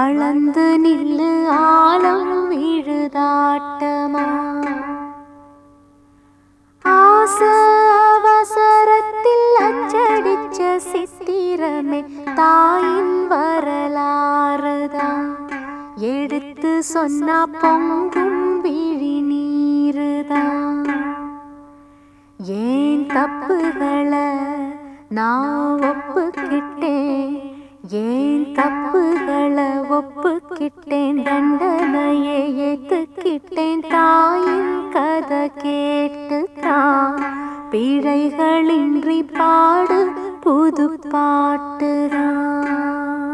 வளர்ந்து நில்லு ஆழம் விழுதாட்டமா ஆச அவசரத்தில் அச்சடிச்ச சித்திரமே தாயின் வரலாறுதான் எடுத்து சொன்னா பொங்கும் விழி நீருதான் ஏன் தப்புகளை நான் ஒப்புக்கிட்டேன் ஏன் தப்புகளை ஒப்புக்கிட்டேன் தண்டனையை ஏத்துக்கிட்டேன் தாயின் கதை கேட்டு தான் பிழைகளின்றி பாடு புது பாட்டுதான்